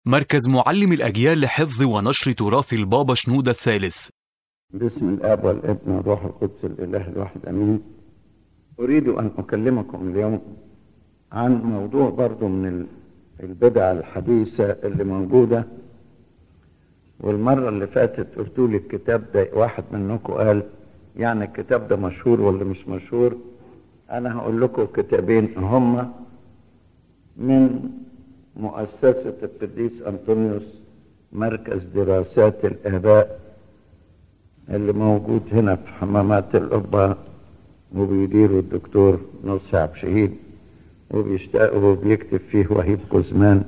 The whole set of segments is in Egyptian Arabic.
مركز معلم الأجيال لحفظ ونشر تراث البابا شنودة الثالث باسم الاب والابن والروح القدس الاله الواحد امين اريد ان اكلمكم اليوم عن موضوع برضو من ال- البدع الحديثه اللي موجوده والمره اللي فاتت قلت لي الكتاب ده واحد منكم قال يعني الكتاب ده مشهور ولا مش مشهور انا هقول لكم كتابين هما من مؤسسه القديس انطونيوس مركز دراسات الاباء اللي موجود هنا في حمامات القبة وبيديره الدكتور نصر عبد الشهيد وبيشتاق وبيكتب فيه وهيب كوزمان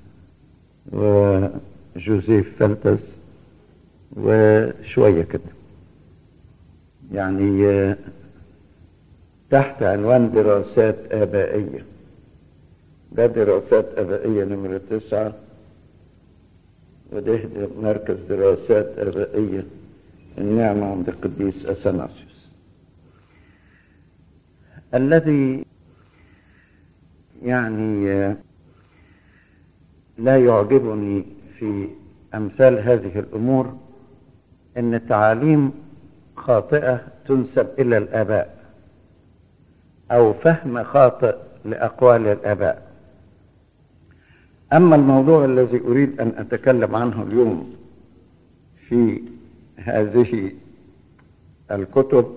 وجوزيف فلتس وشوية كده يعني آه، تحت عنوان دراسات آبائية ده دراسات آبائية نمرة تسعة وده مركز دراسات آبائية النعمة عند القديس أثناسيوس الذي يعني آه، لا يعجبني في أمثال هذه الأمور أن تعاليم خاطئة تنسب إلى الآباء أو فهم خاطئ لأقوال الآباء أما الموضوع الذي أريد أن أتكلم عنه اليوم في هذه الكتب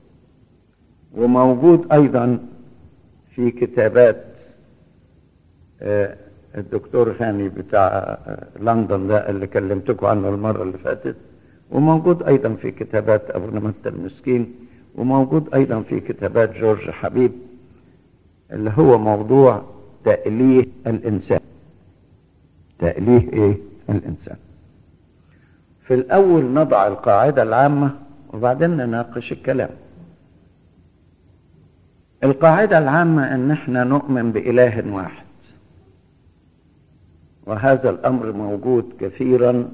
وموجود ايضا في كتابات آه، الدكتور هاني بتاع آه، لندن ده اللي كلمتكم عنه المره اللي فاتت وموجود ايضا في كتابات ابو نمت المسكين وموجود ايضا في كتابات جورج حبيب اللي هو موضوع تأليه الانسان تأليه ايه الانسان في الأول نضع القاعدة العامة وبعدين نناقش الكلام القاعدة العامة أن احنا نؤمن بإله واحد وهذا الأمر موجود كثيرا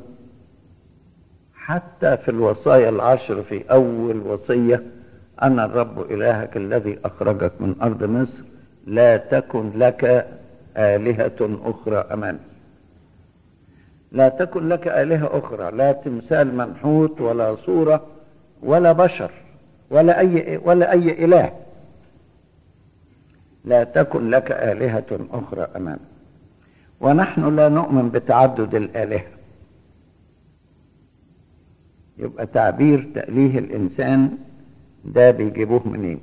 حتى في الوصايا العشر في أول وصية أنا الرب إلهك الذي أخرجك من أرض مصر لا تكن لك آلهة أخرى أمامي لا تكن لك آلهة أخرى لا تمثال منحوت ولا صورة ولا بشر ولا أي ولا أي إله لا تكن لك آلهة أخرى أمامي ونحن لا نؤمن بتعدد الآلهة يبقى تعبير تأليه الإنسان ده بيجيبوه منين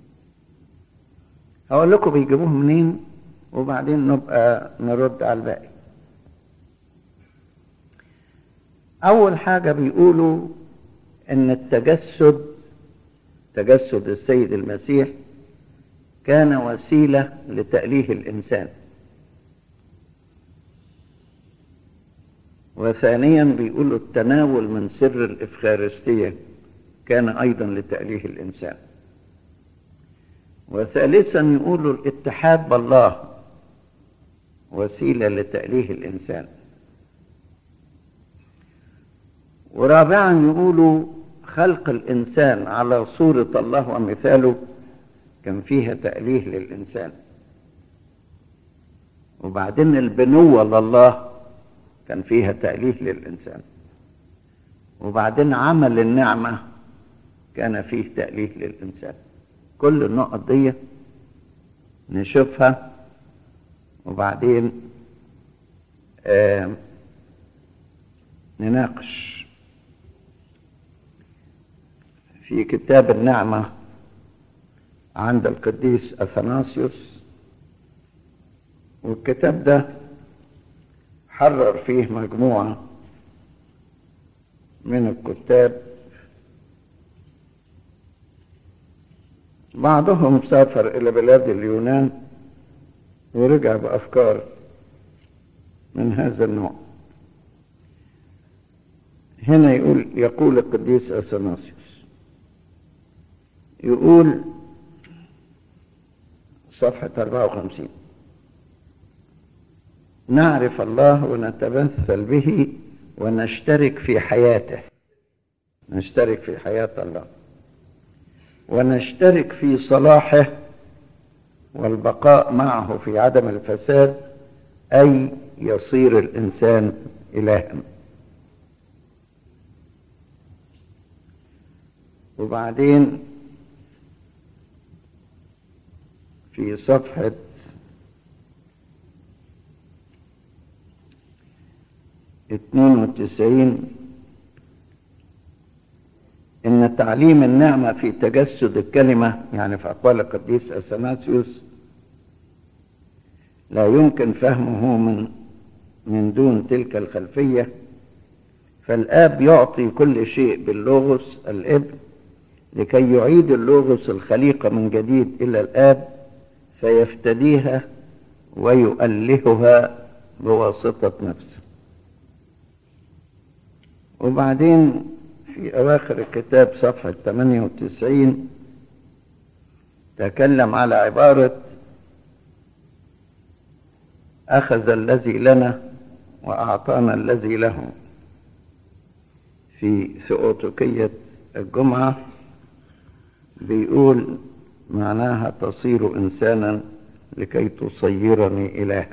هقول لكم بيجيبوه منين وبعدين نبقى نرد على الباقي أول حاجة بيقولوا إن التجسد تجسد السيد المسيح كان وسيلة لتأليه الإنسان وثانيا بيقولوا التناول من سر الإفخارستية كان أيضا لتأليه الإنسان وثالثا يقولوا الاتحاد بالله وسيلة لتأليه الإنسان ورابعا يقولوا خلق الإنسان على صورة الله ومثاله كان فيها تأليه للإنسان وبعدين البنوة لله كان فيها تأليه للإنسان وبعدين عمل النعمة كان فيه تأليه للإنسان كل النقط دي نشوفها وبعدين آه نناقش في كتاب النعمة عند القديس أثناسيوس والكتاب ده حرر فيه مجموعة من الكتاب بعضهم سافر إلى بلاد اليونان ورجع بأفكار من هذا النوع هنا يقول يقول القديس أثناسيوس يقول صفحة 54 نعرف الله ونتمثل به ونشترك في حياته نشترك في حياة الله ونشترك في صلاحه والبقاء معه في عدم الفساد أي يصير الإنسان إلها وبعدين في صفحة اتنين وتسعين إن تعليم النعمة في تجسد الكلمة يعني في أقوال القديس أثناسيوس لا يمكن فهمه من من دون تلك الخلفية فالآب يعطي كل شيء باللوغوس الابن لكي يعيد اللوغوس الخليقة من جديد إلى الآب فيفتديها ويؤلهها بواسطة نفسه وبعدين في أواخر الكتاب صفحة 98 تكلم على عبارة أخذ الذي لنا وأعطانا الذي له في ثؤوتكية الجمعة بيقول معناها تصير إنسانا لكي تصيرني إلها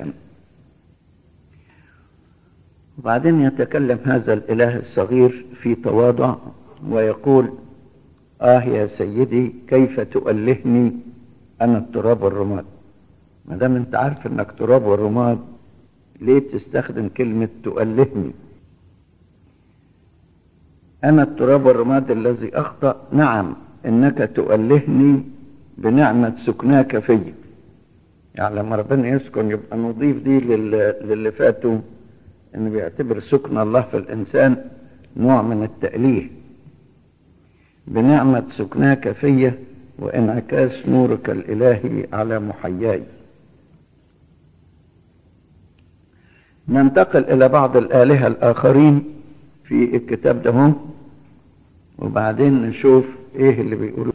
وبعدين يتكلم هذا الإله الصغير في تواضع ويقول آه يا سيدي كيف تؤلهني أنا التراب والرماد ما دام أنت عارف إنك تراب والرماد ليه تستخدم كلمة تؤلهني أنا التراب والرماد الذي أخطأ نعم إنك تؤلهني بنعمة سكناك في يعني لما ربنا يسكن يبقى نضيف دي للي فاتوا إنه بيعتبر سكن الله في الإنسان نوع من التأليه بنعمة سكناك في وانعكاس نورك الإلهي على محياي ننتقل إلى بعض الآلهة الآخرين في الكتاب ده هم وبعدين نشوف إيه اللي بيقولوا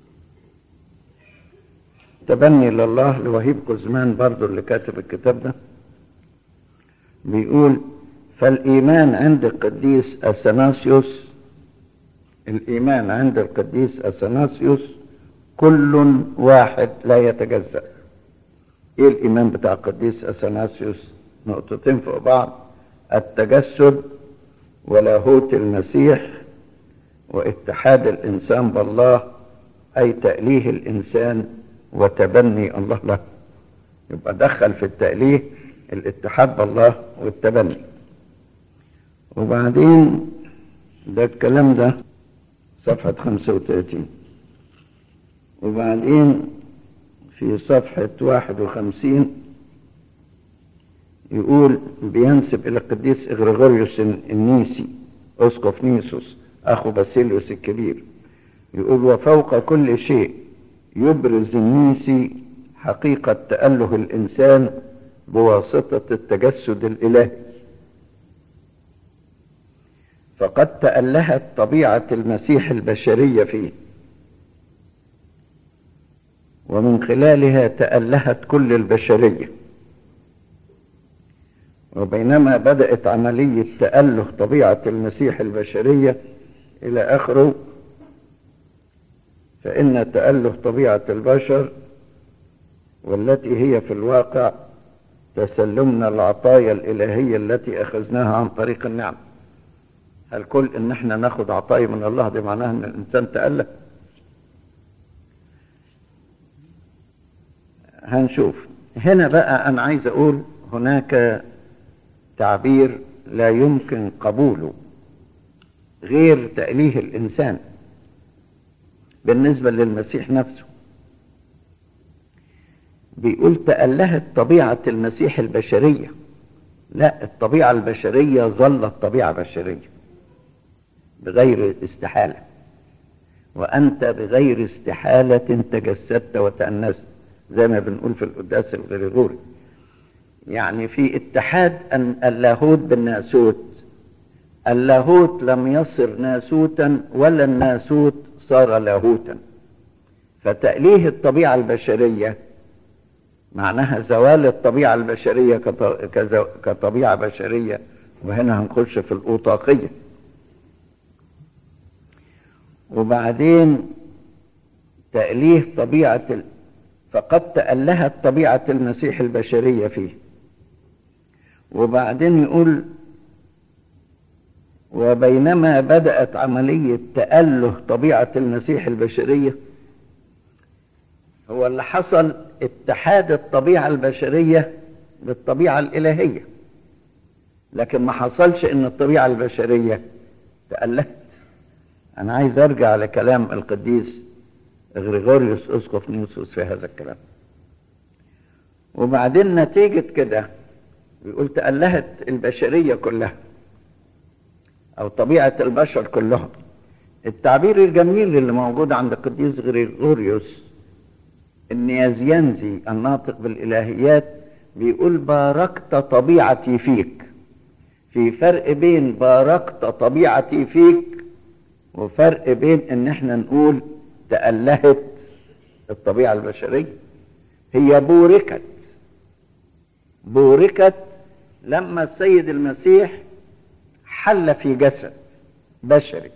تبني لله لوهيب كزمان برضو اللي كاتب الكتاب ده بيقول فالإيمان عند القديس أثناسيوس الإيمان عند القديس أثناسيوس كل واحد لا يتجزأ إيه الإيمان بتاع القديس أثناسيوس نقطتين فوق بعض التجسد ولاهوت المسيح واتحاد الإنسان بالله أي تأليه الإنسان وتبني الله له يبقى دخل في التأليه الاتحاد بالله والتبني وبعدين ده الكلام ده صفحة 35 وبعدين في صفحة 51 يقول بينسب إلى القديس إغريغوريوس النيسي أسقف نيسوس أخو باسيليوس الكبير يقول وفوق كل شيء يبرز النيسي حقيقة تأله الإنسان بواسطة التجسد الإلهي فقد تألهت طبيعة المسيح البشرية فيه ومن خلالها تألهت كل البشرية وبينما بدأت عملية تأله طبيعة المسيح البشرية إلى آخره فإن تأله طبيعة البشر والتي هي في الواقع تسلمنا العطايا الإلهية التي أخذناها عن طريق النعم هل كل إن احنا ناخد عطايا من الله دي معناها إن الإنسان تأله هنشوف هنا بقى أنا عايز أقول هناك تعبير لا يمكن قبوله غير تأليه الإنسان بالنسبة للمسيح نفسه بيقول تألهت طبيعة المسيح البشرية لا الطبيعة البشرية ظلت طبيعة بشرية بغير استحالة وأنت بغير استحالة تجسدت وتأنست زي ما بنقول في القداس الغريغوري يعني في اتحاد أن اللاهوت بالناسوت اللاهوت لم يصر ناسوتا ولا الناسوت صار لاهوتا فتأليه الطبيعة البشرية معناها زوال الطبيعة البشرية كطبيعة بشرية وهنا هنخش في الأوطاقية وبعدين تأليه طبيعة ال... فقد تألهت طبيعة المسيح البشرية فيه وبعدين يقول وبينما بدأت عملية تأله طبيعة المسيح البشرية هو اللي حصل اتحاد الطبيعة البشرية بالطبيعة الإلهية لكن ما حصلش ان الطبيعة البشرية تألهت انا عايز ارجع لكلام القديس غريغوريوس اسقف نيوسوس في هذا الكلام وبعدين نتيجة كده بيقول تألهت البشرية كلها او طبيعة البشر كلهم التعبير الجميل اللي موجود عند القديس غريغوريوس النيازيانزي الناطق بالالهيات بيقول باركت طبيعتي فيك في فرق بين باركت طبيعتي فيك وفرق بين ان احنا نقول تألهت الطبيعة البشرية هي بوركت بوركت لما السيد المسيح حل في جسد بشري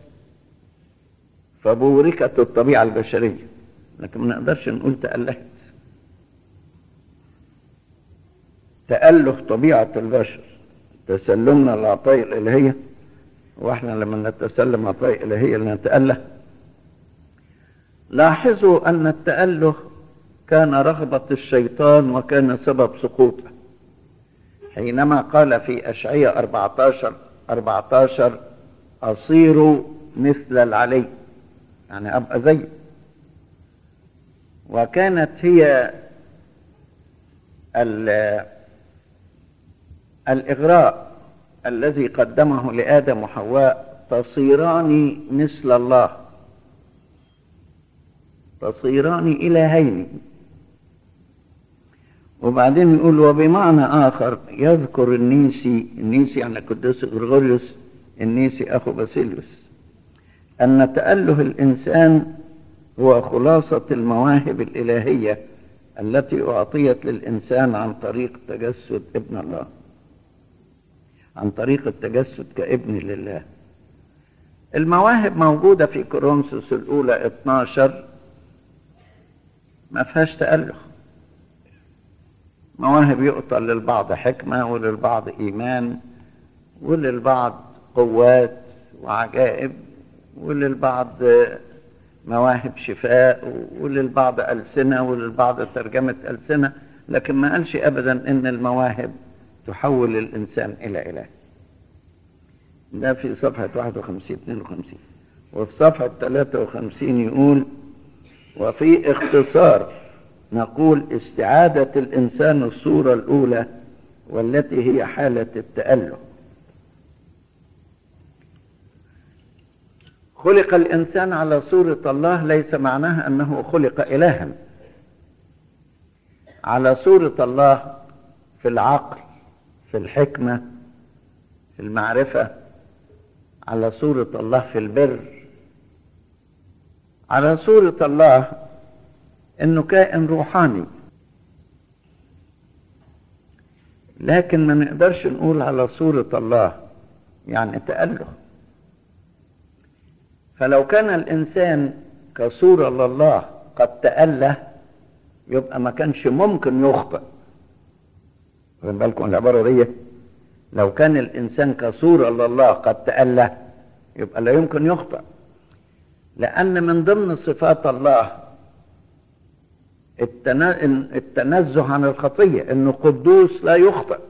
فبوركت الطبيعة البشرية لكن ما نقدرش نقول تألهت تأله طبيعة البشر تسلمنا العطايا الإلهية واحنا لما نتسلم عطايا إلهية لنتأله لاحظوا أن التأله كان رغبة الشيطان وكان سبب سقوطه حينما قال في أشعية 14 14 أصير مثل العلي يعني أبقى زيه وكانت هي الإغراء الذي قدمه لآدم وحواء تصيران مثل الله تصيران إلهين وبعدين يقول وبمعنى آخر يذكر النيسي النيسي يعني القديس غرغوريوس النيسي أخو باسيليوس أن تأله الإنسان هو خلاصة المواهب الإلهية التي أعطيت للإنسان عن طريق تجسد ابن الله عن طريق التجسد كابن لله المواهب موجودة في كورنثوس الأولى 12 ما فيهاش تأله مواهب يؤطى للبعض حكمة وللبعض إيمان وللبعض قوات وعجائب وللبعض مواهب شفاء وللبعض ألسنة وللبعض ترجمة ألسنة لكن ما قالش أبدا إن المواهب تحول الإنسان إلى إله ده في صفحة 51 52 وفي صفحة 53 يقول وفي اختصار نقول استعادة الإنسان الصورة الأولى والتي هي حالة التأله خلق الإنسان على صورة الله ليس معناها أنه خلق إلها على صورة الله في العقل في الحكمة في المعرفة على صورة الله في البر على صورة الله انه كائن روحاني لكن ما نقدرش نقول على صورة الله يعني تأله فلو كان الإنسان كصورة لله قد تأله يبقى ما كانش ممكن يخطئ واخد بالكم العبارة دي لو كان الإنسان كصورة لله قد تأله يبقى لا يمكن يخطئ لأن من ضمن صفات الله التنزه عن الخطية انه قدوس لا يخطئ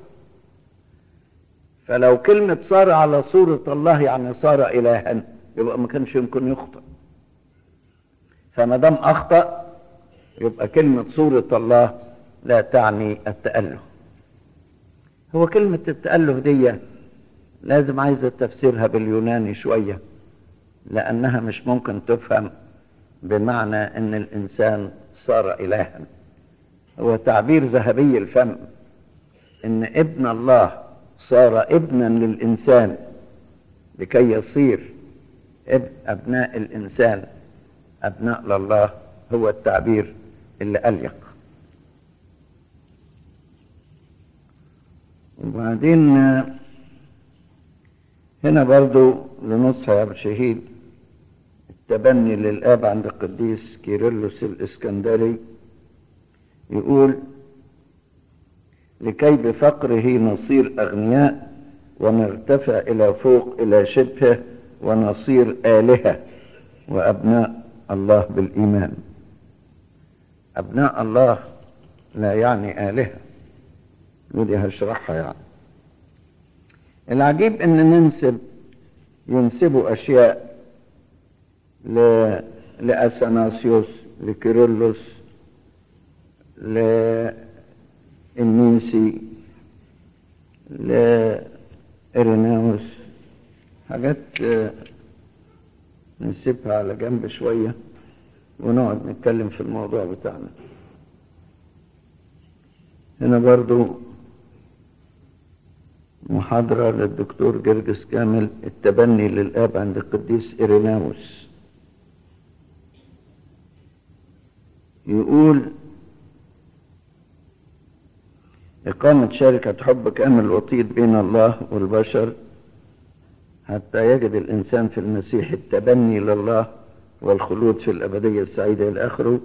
فلو كلمة صار على صورة الله يعني صار إلها يبقى ما كانش يمكن يخطئ فما دام أخطأ يبقى كلمة صورة الله لا تعني التأله هو كلمة التأله دي لازم عايزة تفسيرها باليوناني شوية لأنها مش ممكن تفهم بمعنى أن الإنسان صار إلها هو تعبير ذهبي الفم ان ابن الله صار ابنا للإنسان لكي يصير ابن أبناء الإنسان أبناء لله هو التعبير اللي أليق وبعدين هنا برضو لنصح يا شهيد التبني للآب عند القديس كيرلس الإسكندري يقول لكي بفقره نصير أغنياء ونرتفع إلى فوق إلى شبهه ونصير آلهة وأبناء الله بالإيمان أبناء الله لا يعني آلهة ودي هشرحها يعني العجيب ان ننسب ينسبوا اشياء ل... لأثناسيوس لكيرلس للنيسي لإريناوس حاجات نسيبها على جنب شوية ونقعد نتكلم في الموضوع بتاعنا هنا برضو محاضرة للدكتور جرجس كامل التبني للآب عند القديس إيريناوس يقول إقامة شركة حب كامل وطيد بين الله والبشر حتى يجد الإنسان في المسيح التبني لله والخلود في الأبدية السعيدة إلى آخره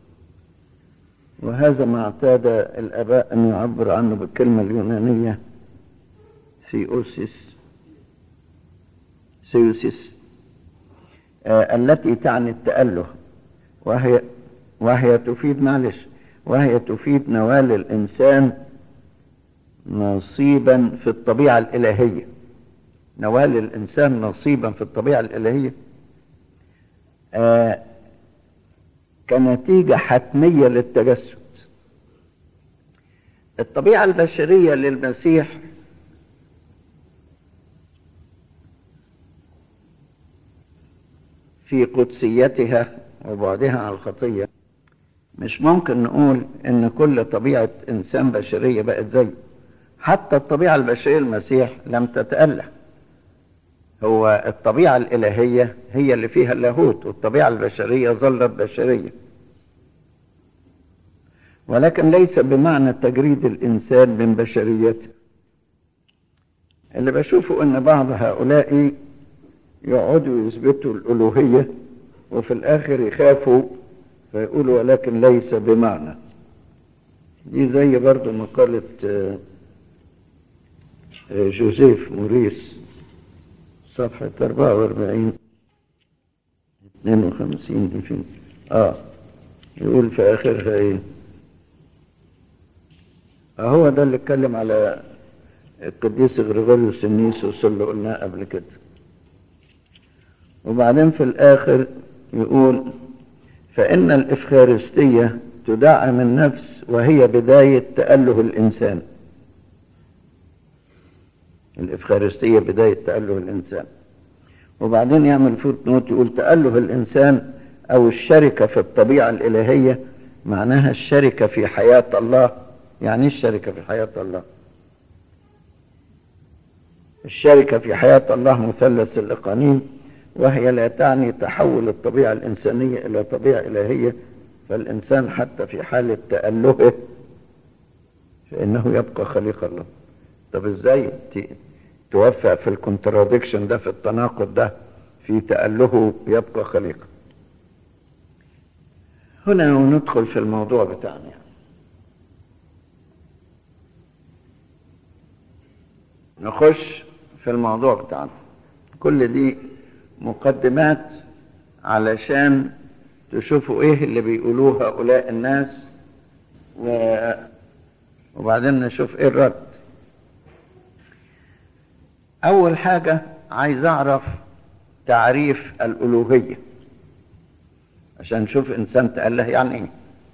وهذا ما اعتاد الآباء أن يعبر عنه بالكلمة اليونانية ثيوسيس ثيوسيس آه التي تعني التأله وهي وهي تفيد معلش وهي تفيد نوال الإنسان نصيبا في الطبيعة الإلهية نوال الإنسان نصيبا في الطبيعة الإلهية آه كنتيجة حتمية للتجسد الطبيعة البشرية للمسيح في قدسيتها وبعدها عن الخطية مش ممكن نقول ان كل طبيعة انسان بشرية بقت زيه حتى الطبيعة البشرية المسيح لم تتأله هو الطبيعة الإلهية هي اللي فيها اللاهوت والطبيعة البشرية ظلت بشرية ولكن ليس بمعنى تجريد الإنسان من بشريته اللي بشوفه أن بعض هؤلاء يقعدوا يثبتوا الألوهية وفي الآخر يخافوا فيقولوا ولكن ليس بمعنى دي زي برضو مقالة جوزيف موريس صفحة 44 52 دي فين اه يقول في آخرها ايه هو ده اللي اتكلم على القديس غريغوريوس النيسوس اللي قلناه قبل كده وبعدين في الآخر يقول فإن الإفخارستية تدعم النفس وهي بداية تأله الإنسان الإفخارستية بداية تأله الإنسان وبعدين يعمل فوت نوت يقول تأله الإنسان أو الشركة في الطبيعة الإلهية معناها الشركة في حياة الله يعني الشركة في حياة الله الشركة في حياة الله مثلث الإقانيم وهي لا تعني تحول الطبيعة الإنسانية إلى طبيعة إلهية فالإنسان حتى في حالة تألهه فإنه يبقى خليق الله طب إزاي توفق في الكونتراديكشن ده في التناقض ده في تألهه يبقى خليق هنا ندخل في الموضوع بتاعنا يعني. نخش في الموضوع بتاعنا كل دي مقدمات علشان تشوفوا ايه اللي بيقولوه هؤلاء الناس و... وبعدين نشوف ايه الرد اول حاجة عايز اعرف تعريف الالوهية عشان نشوف انسان تأله يعني ايه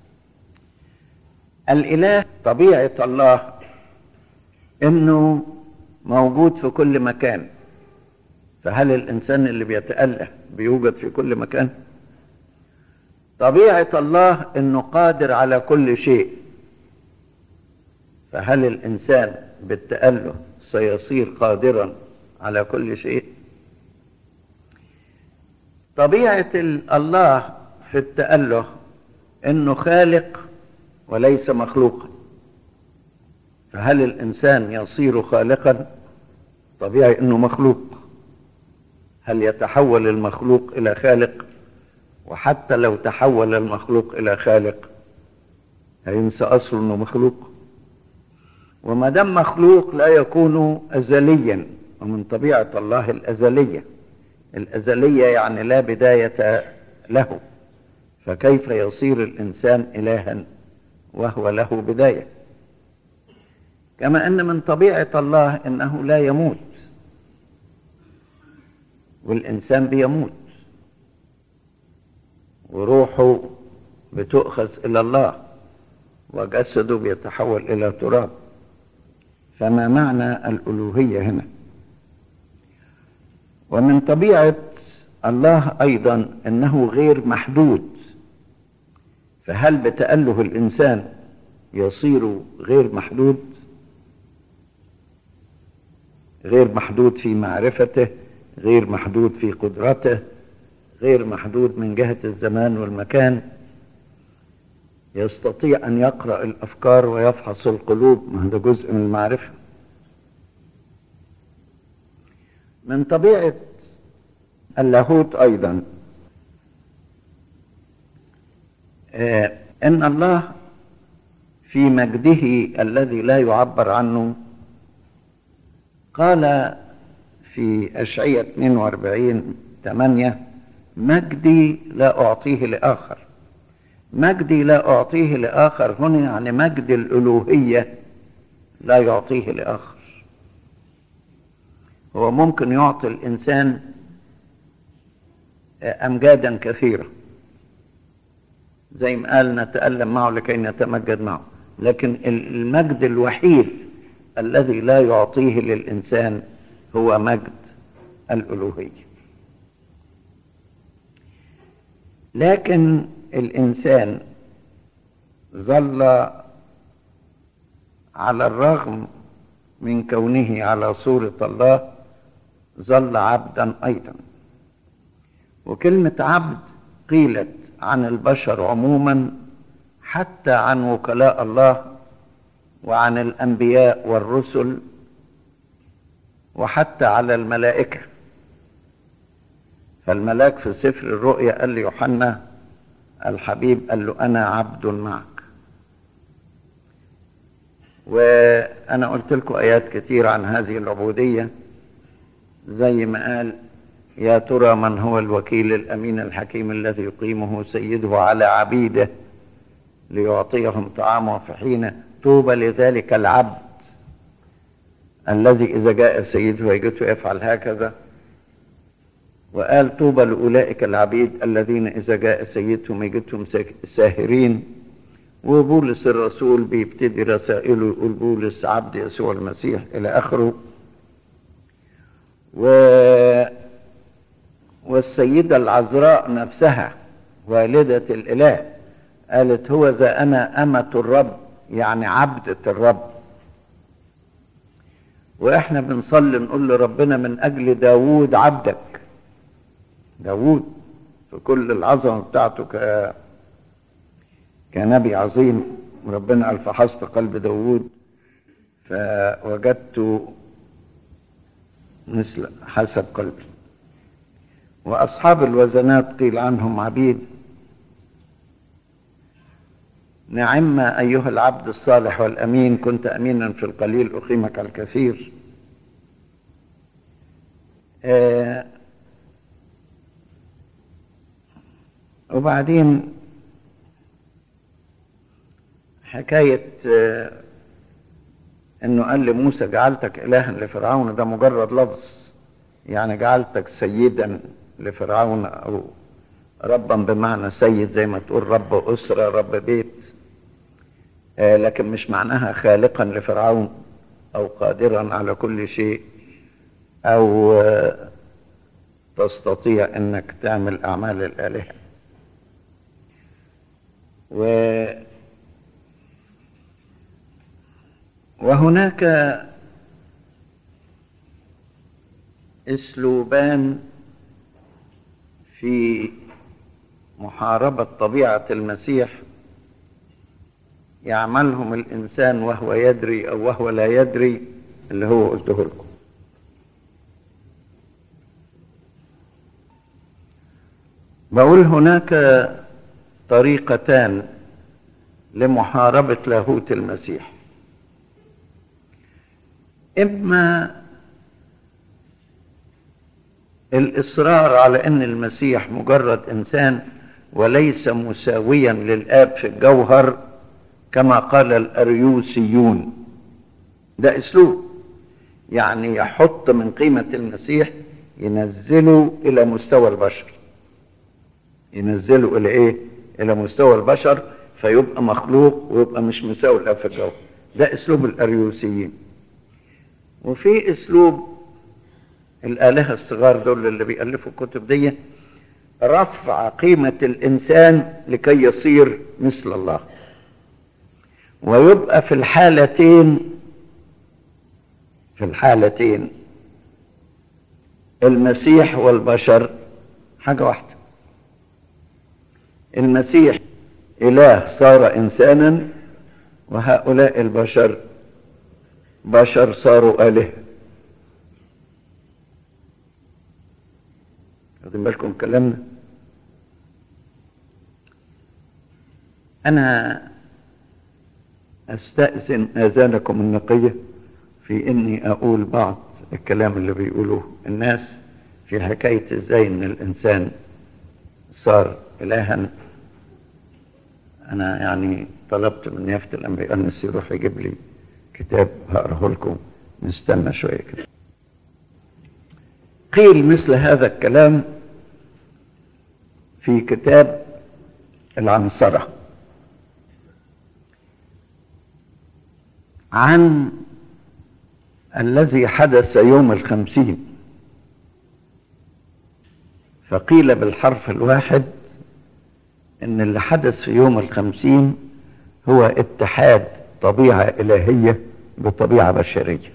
الاله طبيعة الله انه موجود في كل مكان فهل الإنسان اللي بيتأله بيوجد في كل مكان طبيعة الله أنه قادر على كل شيء فهل الإنسان بالتأله سيصير قادرا على كل شيء طبيعة الله في التأله أنه خالق وليس مخلوقا فهل الإنسان يصير خالقا طبيعي أنه مخلوق هل يتحول المخلوق إلى خالق وحتى لو تحول المخلوق إلى خالق هينسى أصله أنه مخلوق وما دام مخلوق لا يكون أزليا ومن طبيعة الله الأزلية الأزلية يعني لا بداية له فكيف يصير الإنسان إلها وهو له بداية كما أن من طبيعة الله أنه لا يموت والإنسان بيموت وروحه بتؤخذ إلى الله وجسده بيتحول إلى تراب فما معنى الألوهية هنا ومن طبيعة الله أيضا أنه غير محدود فهل بتأله الإنسان يصير غير محدود غير محدود في معرفته غير محدود في قدرته غير محدود من جهة الزمان والمكان يستطيع أن يقرأ الأفكار ويفحص القلوب ما هذا جزء من المعرفة من طبيعة اللاهوت أيضا آه إن الله في مجده الذي لا يعبر عنه قال في أشعية 42 8 مجدي لا أعطيه لآخر مجدي لا أعطيه لآخر هنا يعني مجد الألوهية لا يعطيه لآخر هو ممكن يعطي الإنسان أمجادا كثيرة زي ما قال نتألم معه لكي نتمجد معه لكن المجد الوحيد الذي لا يعطيه للإنسان هو مجد الألوهية لكن الإنسان ظل على الرغم من كونه على صورة الله ظل عبدا أيضا وكلمة عبد قيلت عن البشر عموما حتى عن وكلاء الله وعن الأنبياء والرسل وحتى على الملائكة فالملاك في سفر الرؤيا قال ليوحنا الحبيب قال له أنا عبد معك وأنا قلت لكم آيات كتير عن هذه العبودية زي ما قال يا ترى من هو الوكيل الأمين الحكيم الذي يقيمه سيده على عبيده ليعطيهم طعامه في حين طوبى لذلك العبد الذي إذا جاء سيده يجده يفعل هكذا وقال طوبى لأولئك العبيد الذين إذا جاء سيدهم يجدهم ساهرين وبولس الرسول بيبتدي رسائله يقول بولس عبد يسوع المسيح إلى آخره و والسيدة العذراء نفسها والدة الإله قالت هو ذا أنا أمة الرب يعني عبدة الرب وإحنا بنصلي نقول لربنا من أجل داوود عبدك داوود في كل العظمة بتاعته ك... كنبي عظيم وربنا قال فحصت قلب داوود فوجدت مثل حسب قلبي وأصحاب الوزنات قيل عنهم عبيد نعم أيها العبد الصالح والأمين كنت أمينا في القليل أقيمك على الكثير آه وبعدين حكاية آه انه قال لموسى جعلتك الها لفرعون ده مجرد لفظ يعني جعلتك سيدا لفرعون او ربا بمعنى سيد زي ما تقول رب اسره رب بيت آه لكن مش معناها خالقا لفرعون او قادرا على كل شيء او آه تستطيع انك تعمل اعمال الالهه و وهناك اسلوبان في محاربه طبيعه المسيح يعملهم الانسان وهو يدري او وهو لا يدري اللي هو قلته لكم بقول هناك طريقتان لمحاربه لاهوت المسيح إما الإصرار على أن المسيح مجرد إنسان وليس مساويا للآب في الجوهر كما قال الأريوسيون ده أسلوب يعني يحط من قيمة المسيح ينزله إلى مستوى البشر ينزله إلى إيه؟ إلى مستوى البشر فيبقى مخلوق ويبقى مش مساوي الآب في الجوهر ده أسلوب الأريوسيين وفي أسلوب الآلهة الصغار دول اللي بيألفوا الكتب دي رفع قيمة الإنسان لكي يصير مثل الله ويبقى في الحالتين في الحالتين المسيح والبشر حاجة واحدة المسيح إله صار إنسانا وهؤلاء البشر بشر صاروا آلهة واخدين بالكم كلامنا أنا أستأذن آذانكم النقية في إني أقول بعض الكلام اللي بيقولوه الناس في حكاية إزاي إن الإنسان صار إلها أنا يعني طلبت من يافت الأنبياء أنس يروح يجيب لي كتاب هقراه لكم نستنى شوية كده قيل مثل هذا الكلام في كتاب العنصرة عن الذي حدث يوم الخمسين فقيل بالحرف الواحد ان اللي حدث في يوم الخمسين هو اتحاد طبيعة إلهية بطبيعة بشرية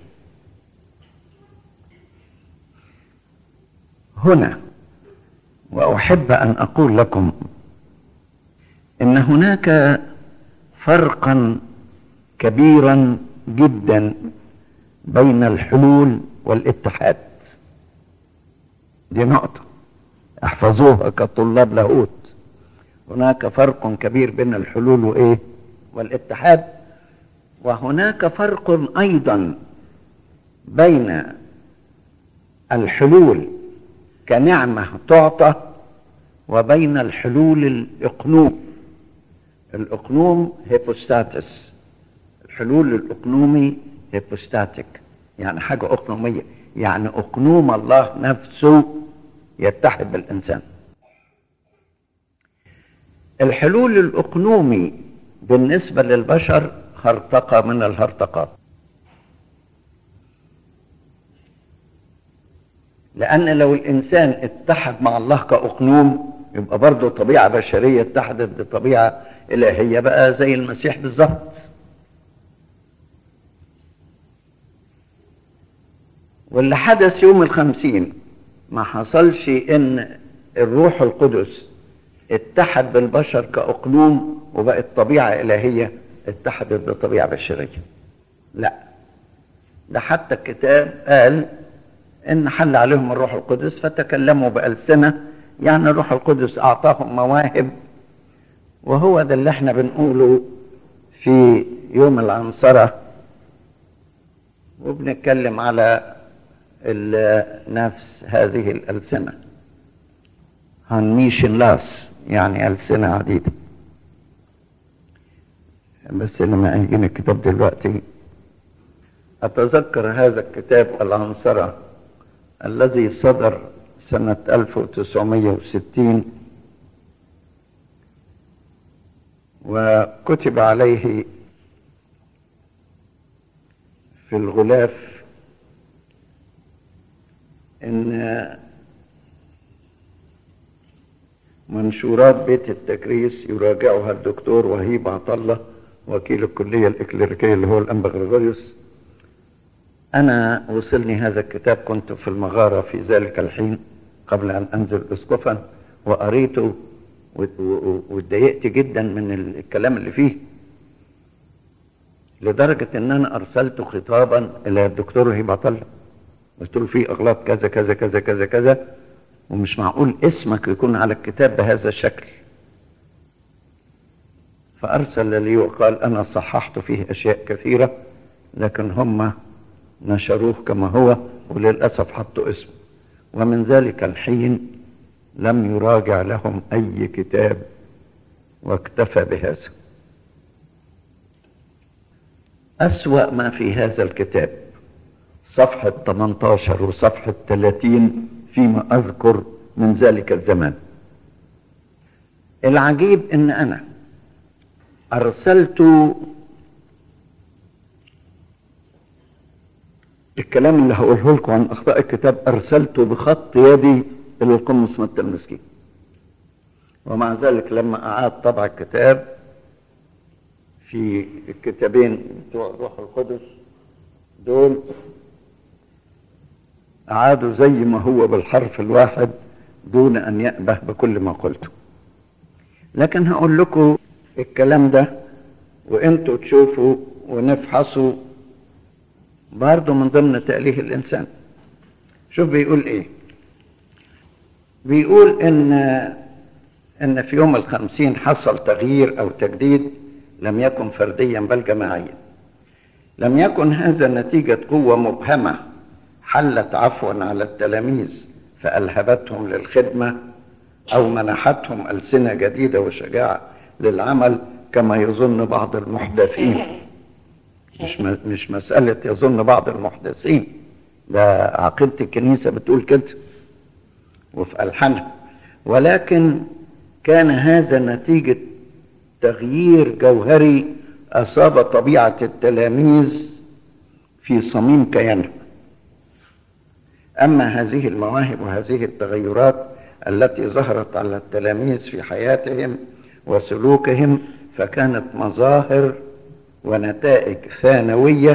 هنا وأحب أن أقول لكم إن هناك فرقا كبيرا جدا بين الحلول والاتحاد دي نقطة احفظوها كطلاب لاهوت هناك فرق كبير بين الحلول وايه والاتحاد وهناك فرق ايضا بين الحلول كنعمة تعطى وبين الحلول الإقنوم الإقنوم هيبوستاتس الحلول الإقنومي هيبوستاتيك يعني حاجة أقنومية يعني أقنوم الله نفسه يتحد بالإنسان الحلول الأقنومي بالنسبة للبشر هرطقة من الهرطقات لأن لو الإنسان اتحد مع الله كأقنوم يبقى برضه طبيعة بشرية اتحدت بطبيعة إلهية بقى زي المسيح بالظبط واللي حدث يوم الخمسين ما حصلش ان الروح القدس اتحد بالبشر كأقنوم وبقت طبيعة إلهية اتحدت بطبيعة بشرية لا ده حتى الكتاب قال ان حل عليهم الروح القدس فتكلموا بألسنة يعني الروح القدس أعطاهم مواهب وهو ده اللي احنا بنقوله في يوم العنصرة وبنتكلم على نفس هذه الألسنة هنميشن لاس يعني ألسنة عديدة بس لما يجيني الكتاب دلوقتي أتذكر هذا الكتاب العنصرة الذي صدر سنة 1960 وكتب عليه في الغلاف ان منشورات بيت التكريس يراجعها الدكتور وهيب عطلة وكيل الكلية الإكليريكية اللي هو الأنبا غريغوريوس أنا وصلني هذا الكتاب كنت في المغارة في ذلك الحين قبل أن أنزل أسقفا وقريته واتضايقت جدا من الكلام اللي فيه لدرجة ان انا ارسلت خطابا الى الدكتور هيب عطلة قلت له في اغلاط كذا كذا كذا كذا كذا ومش معقول اسمك يكون على الكتاب بهذا الشكل فارسل لي وقال انا صححت فيه اشياء كثيرة لكن هم نشروه كما هو وللأسف حطوا اسمه ومن ذلك الحين لم يراجع لهم أي كتاب واكتفى بهذا أسوأ ما في هذا الكتاب صفحة 18 وصفحة 30 فيما أذكر من ذلك الزمان العجيب ان انا ارسلت الكلام اللي هقوله لكم عن اخطاء الكتاب ارسلته بخط يدي الى القمص متى المسكين ومع ذلك لما اعاد طبع الكتاب في الكتابين بتوع الروح القدس دول اعادوا زي ما هو بالحرف الواحد دون ان يأبه بكل ما قلته لكن هقول لكم الكلام ده وانتوا تشوفوا ونفحصوا برضه من ضمن تأليه الإنسان شوف بيقول إيه بيقول إن إن في يوم الخمسين حصل تغيير أو تجديد لم يكن فرديا بل جماعيا لم يكن هذا نتيجة قوة مبهمة حلت عفوا على التلاميذ فألهبتهم للخدمة أو منحتهم ألسنة جديدة وشجاعة للعمل كما يظن بعض المحدثين مش مش مسألة يظن بعض المحدثين ده عقيدة الكنيسة بتقول كده وفي ألحانها ولكن كان هذا نتيجة تغيير جوهري أصاب طبيعة التلاميذ في صميم كيانهم أما هذه المواهب وهذه التغيرات التي ظهرت على التلاميذ في حياتهم وسلوكهم فكانت مظاهر ونتائج ثانوية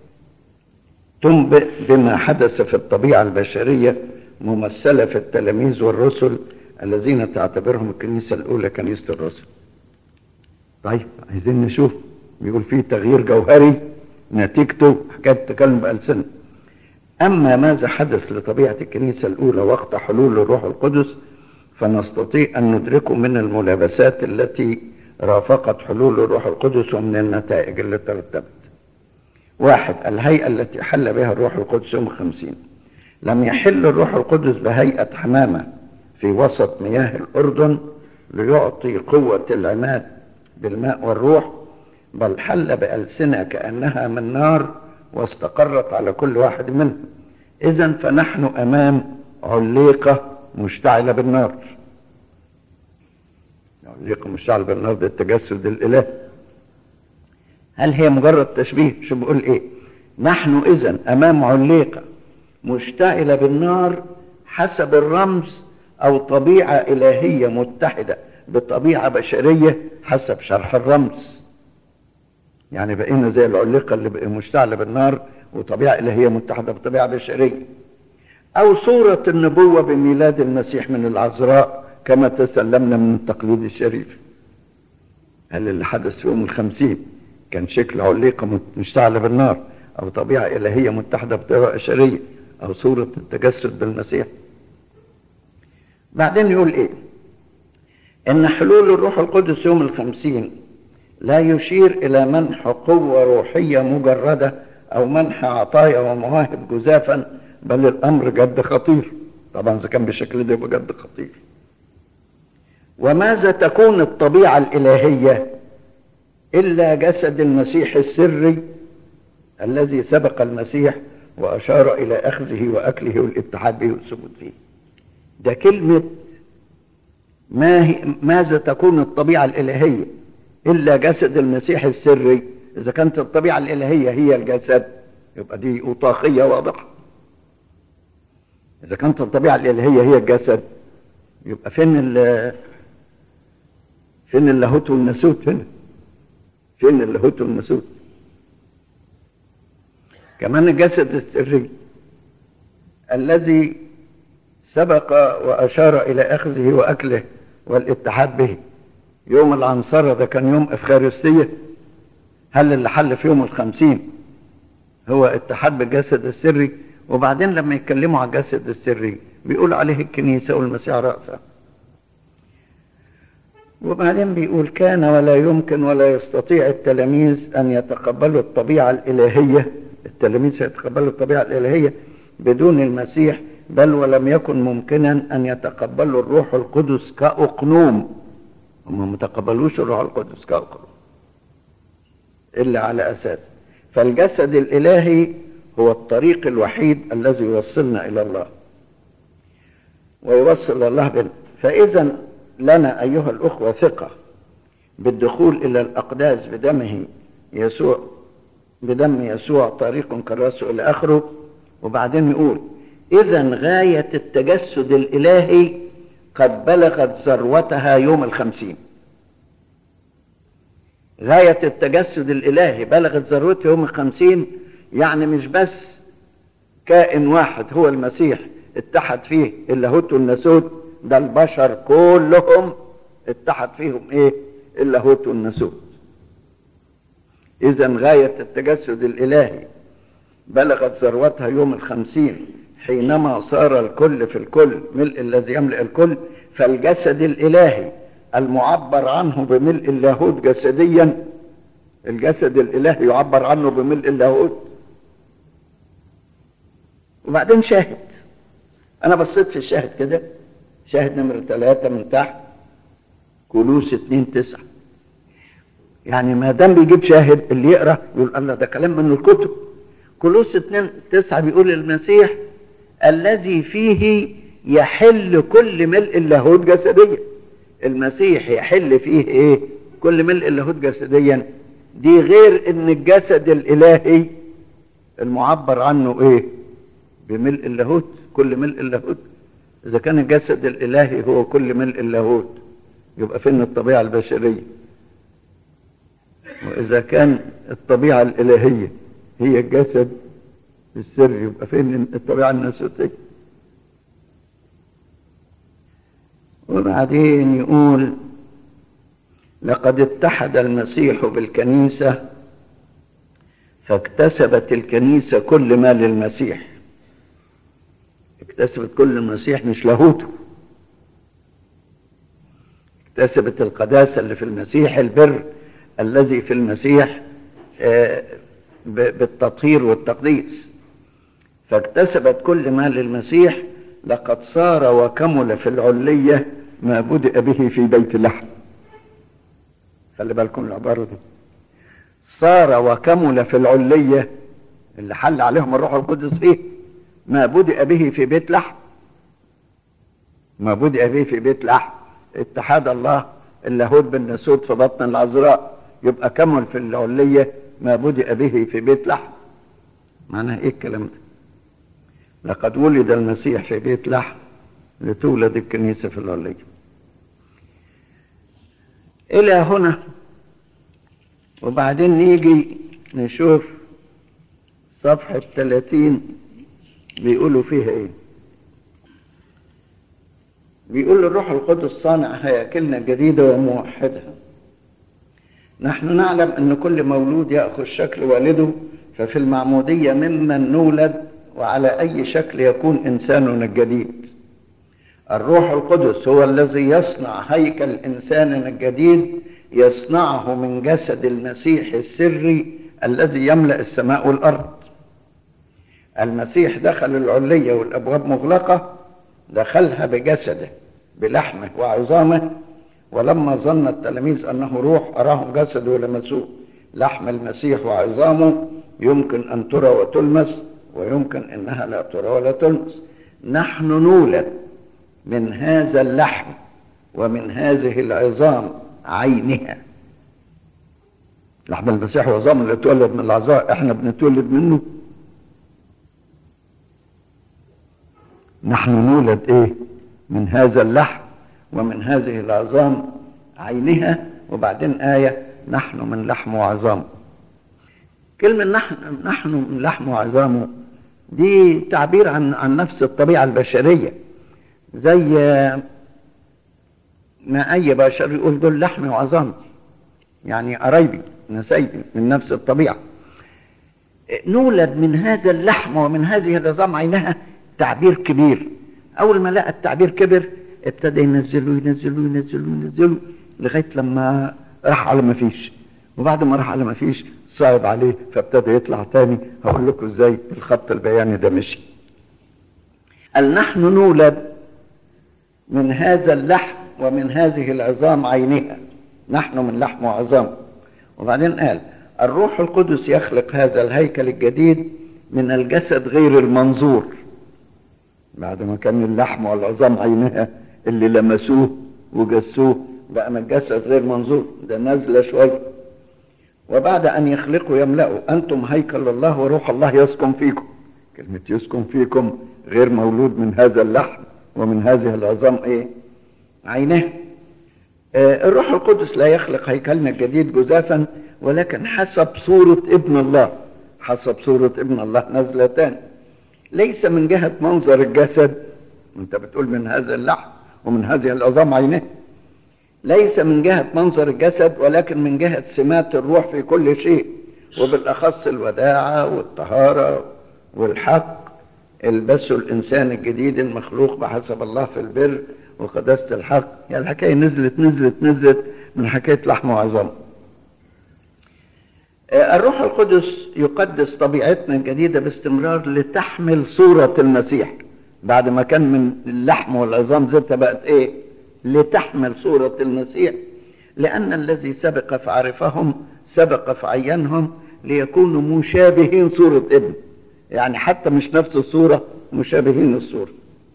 تنبئ بما حدث في الطبيعة البشرية ممثلة في التلاميذ والرسل الذين تعتبرهم الكنيسة الأولى كنيسة الرسل طيب عايزين نشوف بيقول فيه تغيير جوهري نتيجته حكاية تكلم بألسنة أما ماذا حدث لطبيعة الكنيسة الأولى وقت حلول الروح القدس فنستطيع أن ندركه من الملابسات التي رافقت حلول الروح القدس ومن النتائج اللي ترتبت واحد الهيئة التي حل بها الروح القدس يوم الخمسين لم يحل الروح القدس بهيئة حمامة في وسط مياه الأردن ليعطي قوة العماد بالماء والروح بل حل بألسنة كأنها من نار واستقرت على كل واحد منهم إذا فنحن أمام عليقة مشتعلة بالنار عليقة مشتعلة بالنار ده التجسد الإله هل هي مجرد تشبيه شو بقول إيه نحن إذا أمام عليقة مشتعلة بالنار حسب الرمز أو طبيعة إلهية متحدة بطبيعة بشرية حسب شرح الرمز يعني بقينا زي العليقة اللي بقى مشتعلة بالنار وطبيعة إلهية متحدة بطبيعة بشرية أو صورة النبوة بميلاد المسيح من العذراء كما تسلمنا من التقليد الشريف هل اللي حدث في يوم الخمسين كان شكل عليقة مشتعلة بالنار أو طبيعة إلهية متحدة بطبيعة بشرية أو صورة التجسد بالمسيح بعدين يقول إيه إن حلول الروح القدس يوم الخمسين لا يشير إلى منح قوة روحية مجردة أو منح عطايا ومواهب جزافا بل الأمر جد خطير طبعا إذا كان بالشكل ده يبقى جد خطير وماذا تكون الطبيعة الإلهية إلا جسد المسيح السري الذي سبق المسيح وأشار إلى أخذه وأكله والاتحاد به والثبوت فيه ده كلمة ما هي ماذا تكون الطبيعة الإلهية إلا جسد المسيح السري إذا كانت الطبيعة الإلهية هي الجسد يبقى دي أوطاخية واضحة إذا كانت الطبيعة الإلهية هي الجسد يبقى فين ال فين اللاهوت والناسوت هنا؟ فين اللاهوت والناسوت؟ كمان الجسد السري الذي سبق وأشار إلى أخذه وأكله والاتحاد به يوم العنصرة ده كان يوم إفخارستية هل اللي حل في يوم الخمسين هو اتحاد بالجسد السري وبعدين لما يتكلموا على الجسد السري بيقول عليه الكنيسة والمسيح رأسه وبعدين بيقول كان ولا يمكن ولا يستطيع التلاميذ أن يتقبلوا الطبيعة الإلهية التلاميذ سيتقبلوا الطبيعة الإلهية بدون المسيح بل ولم يكن ممكنا أن يتقبلوا الروح القدس كأقنوم هم ما تقبلوش الروح القدس كأقنوم إلا على أساس فالجسد الإلهي هو الطريق الوحيد الذي يوصلنا إلى الله ويوصل الله بنا فإذا لنا أيها الأخوة ثقة بالدخول إلى الأقداس بدمه يسوع بدم يسوع طريق كالرأس إلى آخره وبعدين يقول إذا غاية التجسد الإلهي قد بلغت ذروتها يوم الخمسين غاية التجسد الإلهي بلغت ذروتها يوم الخمسين يعني مش بس كائن واحد هو المسيح اتحد فيه اللاهوت والناسوت ده البشر كلهم اتحد فيهم ايه اللاهوت والناسوت اذا غاية التجسد الالهي بلغت ذروتها يوم الخمسين حينما صار الكل في الكل ملء الذي يملأ الكل فالجسد الالهي المعبر عنه بملء اللاهوت جسديا الجسد الالهي يعبر عنه بملء اللاهوت وبعدين شاهد انا بصيت في الشاهد كده شاهد نمرة ثلاثة من تحت كلوس اتنين تسعة يعني ما دام بيجيب شاهد اللي يقرا يقول الله ده كلام من الكتب كلوس اتنين تسعة بيقول المسيح الذي فيه يحل كل ملء اللاهوت جسديا المسيح يحل فيه ايه كل ملء اللاهوت جسديا دي غير ان الجسد الالهي المعبر عنه ايه بملء اللاهوت كل ملء اللاهوت اذا كان الجسد الالهي هو كل ملء اللاهوت يبقى فين الطبيعه البشريه واذا كان الطبيعه الالهيه هي الجسد السري يبقى فين الطبيعه الناسوتيه وبعدين يقول لقد اتحد المسيح بالكنيسه فاكتسبت الكنيسه كل ما للمسيح اكتسبت كل المسيح مش لاهوته اكتسبت القداسة اللي في المسيح البر الذي في المسيح بالتطهير والتقديس فاكتسبت كل ما للمسيح لقد صار وكمل في العلية ما بدأ به في بيت لحم خلي بالكم العبارة دي صار وكمل في العلية اللي حل عليهم الروح القدس ايه ما بدأ به في بيت لحم ما بدأ به في بيت لحم اتحاد الله اللاهوت بالناسوت في بطن العذراء يبقى كمل في العلية ما بدأ به في بيت لحم معناها ايه الكلام ده لقد ولد المسيح في بيت لحم لتولد الكنيسة في العلية إلى هنا وبعدين نيجي نشوف صفحة 30 بيقولوا فيها ايه بيقول الروح القدس صانع هياكلنا جديدة وموحدها نحن نعلم ان كل مولود يأخذ شكل والده ففي المعمودية ممن نولد وعلى اي شكل يكون انساننا الجديد الروح القدس هو الذي يصنع هيكل انساننا الجديد يصنعه من جسد المسيح السري الذي يملأ السماء والارض المسيح دخل العلية والأبواب مغلقة دخلها بجسده بلحمه وعظامه ولما ظن التلاميذ أنه روح أراهم جسده ولمسوه لحم المسيح وعظامه يمكن أن ترى وتلمس ويمكن أنها لا ترى ولا تلمس نحن نولد من هذا اللحم ومن هذه العظام عينها لحم المسيح وعظام اللي اتولد من العذراء احنا بنتولد منه نحن نولد ايه من هذا اللحم ومن هذه العظام عينها وبعدين آية نحن من لحم وعظام كلمة نحن نحن من لحم وعظامه دي تعبير عن عن نفس الطبيعة البشرية زي ما أي بشر يقول دول لحمي وعظامي يعني قرايبي نسايبي من نفس الطبيعة نولد من هذا اللحم ومن هذه العظام عينها تعبير كبير اول ما لقى التعبير كبر ابتدى ينزله ينزله ينزله ينزله لغايه لما راح على ما فيش وبعد ما راح على ما فيش صعب عليه فابتدى يطلع تاني هقول لكم ازاي الخط البياني ده مشي قال نحن نولد من هذا اللحم ومن هذه العظام عينها نحن من لحم وعظام وبعدين قال الروح القدس يخلق هذا الهيكل الجديد من الجسد غير المنظور بعد ما كان اللحم والعظام عينها اللي لمسوه وجسوه بقى من الجسد غير منظور ده نازله شويه وبعد ان يخلقوا يملأوا انتم هيكل الله وروح الله يسكن فيكم كلمه يسكن فيكم غير مولود من هذا اللحم ومن هذه العظام ايه عينه آه الروح القدس لا يخلق هيكلنا الجديد جزافا ولكن حسب صورة ابن الله حسب صورة ابن الله نزلة تاني ليس من جهة منظر الجسد انت بتقول من هذا اللحم ومن هذه العظام عينه ليس من جهة منظر الجسد ولكن من جهة سمات الروح في كل شيء وبالأخص الوداعة والطهارة والحق البسوا الإنسان الجديد المخلوق بحسب الله في البر وقداسة الحق يعني الحكاية نزلت نزلت نزلت من حكاية لحم وعظام الروح القدس يقدس طبيعتنا الجديدة باستمرار لتحمل صورة المسيح بعد ما كان من اللحم والعظام زدت بقت ايه لتحمل صورة المسيح لأن الذي سبق فعرفهم سبق فعينهم ليكونوا مشابهين صورة ابن يعني حتى مش نفس الصورة مشابهين الصورة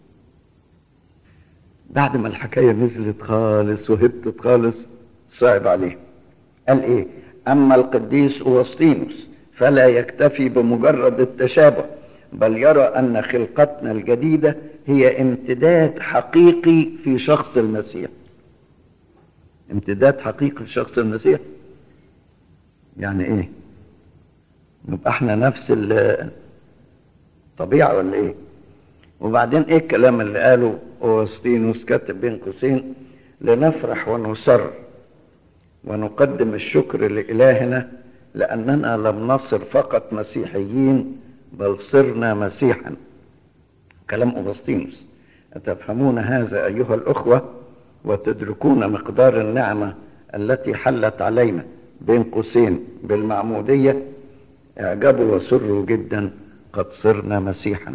بعد ما الحكاية نزلت خالص وهبتت خالص صعب عليه قال ايه اما القديس اوسطينوس فلا يكتفي بمجرد التشابه بل يرى ان خلقتنا الجديدة هي امتداد حقيقي في شخص المسيح امتداد حقيقي في شخص المسيح يعني ايه نبقى احنا نفس الطبيعة ولا ايه وبعدين ايه الكلام اللي قاله اوسطينوس كاتب بين قوسين لنفرح ونسر ونقدم الشكر لإلهنا لأننا لم نصر فقط مسيحيين بل صرنا مسيحا كلام أغسطينوس أتفهمون هذا أيها الأخوة وتدركون مقدار النعمة التي حلت علينا بين قوسين بالمعمودية اعجبوا وسروا جدا قد صرنا مسيحا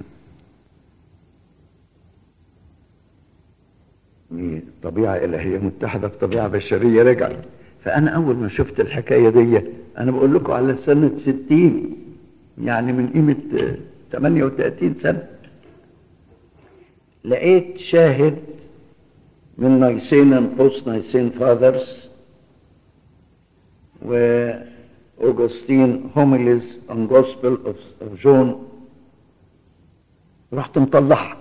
طبيعة إلهية متحدة في طبيعة بشرية رجعت فأنا أول ما شفت الحكاية دي أنا بقول لكم على سنة ستين يعني من قيمة 38 سنة لقيت شاهد من نايسين بوست نايسين فاذرز وأوغسطين هوميليز on gospel of, of جون رحت مطلعها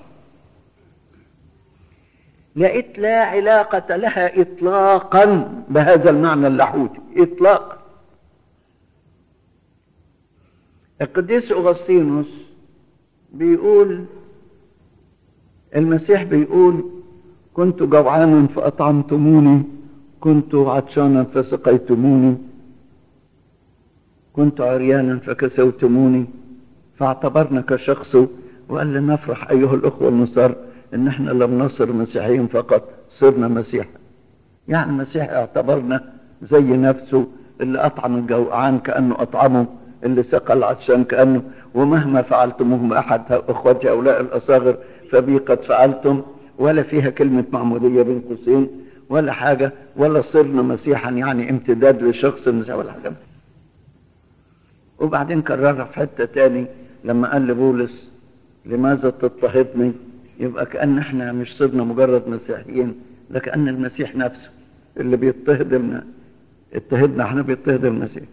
لقيت لا علاقة لها إطلاقا بهذا المعنى اللاهوتي إطلاقا القديس أغسطينوس بيقول المسيح بيقول كنت جوعانا فأطعمتموني كنت عطشانا فسقيتموني كنت عريانا فكسوتموني فاعتبرنا كشخصه وقال لنا نفرح أيها الأخوة النصارى ان احنا لم نصر مسيحيين فقط صرنا مسيحا يعني المسيح اعتبرنا زي نفسه اللي اطعم الجوعان كانه اطعمه اللي سقى العطشان كانه ومهما فعلتموه باحد اخوتي هؤلاء الاصاغر فبي قد فعلتم ولا فيها كلمه معموديه بين قوسين ولا حاجه ولا صرنا مسيحا يعني امتداد لشخص المسيح ولا حاجه وبعدين كررها في حته تاني لما قال لبولس لماذا تضطهدني يبقى كأن احنا مش صرنا مجرد مسيحيين ده كأن المسيح نفسه اللي بيضطهد اضطهدنا احنا بيضطهد المسيح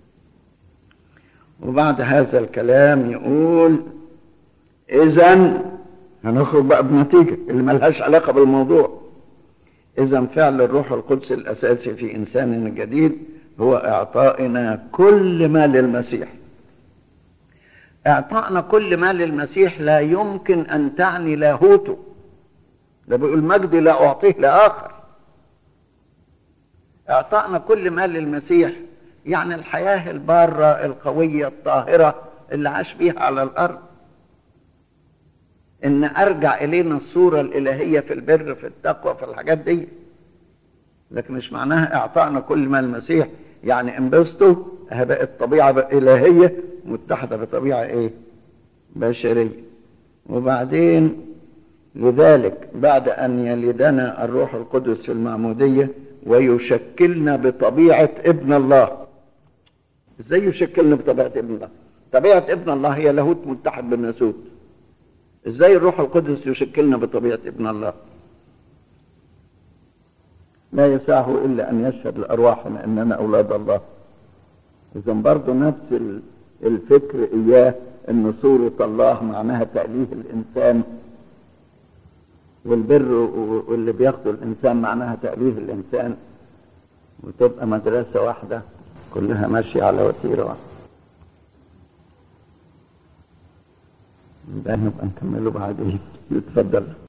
وبعد هذا الكلام يقول اذا هنخرج بقى بنتيجة اللي ملهاش علاقة بالموضوع اذا فعل الروح القدس الاساسي في انساننا الجديد هو اعطائنا كل ما للمسيح اعطائنا كل ما للمسيح لا يمكن ان تعني لاهوته ده بيقول مجدي لا اعطيه لاخر اعطائنا كل ما للمسيح يعني الحياه الباره القويه الطاهره اللي عاش بيها على الارض ان ارجع الينا الصوره الالهيه في البر في التقوى في الحاجات دي لكن مش معناها اعطائنا كل ما المسيح يعني انبسطوا بقت طبيعة إلهية متحدة بطبيعة إيه؟ بشرية وبعدين لذلك بعد أن يلدنا الروح القدس في المعمودية ويشكلنا بطبيعة ابن الله ازاي يشكلنا بطبيعة ابن الله طبيعة ابن الله هي لاهوت متحد بالناسوت ازاي الروح القدس يشكلنا بطبيعة ابن الله لا يسعه الا ان يشهد لارواحنا اننا اولاد الله اذا برضه نفس الفكر اياه ان صورة الله معناها تأليه الانسان والبر واللي بياخده الانسان معناها تأليه الانسان وتبقى مدرسة واحدة كلها ماشية على وتيرة واحدة ده نبقى نكمله بعدين اتفضل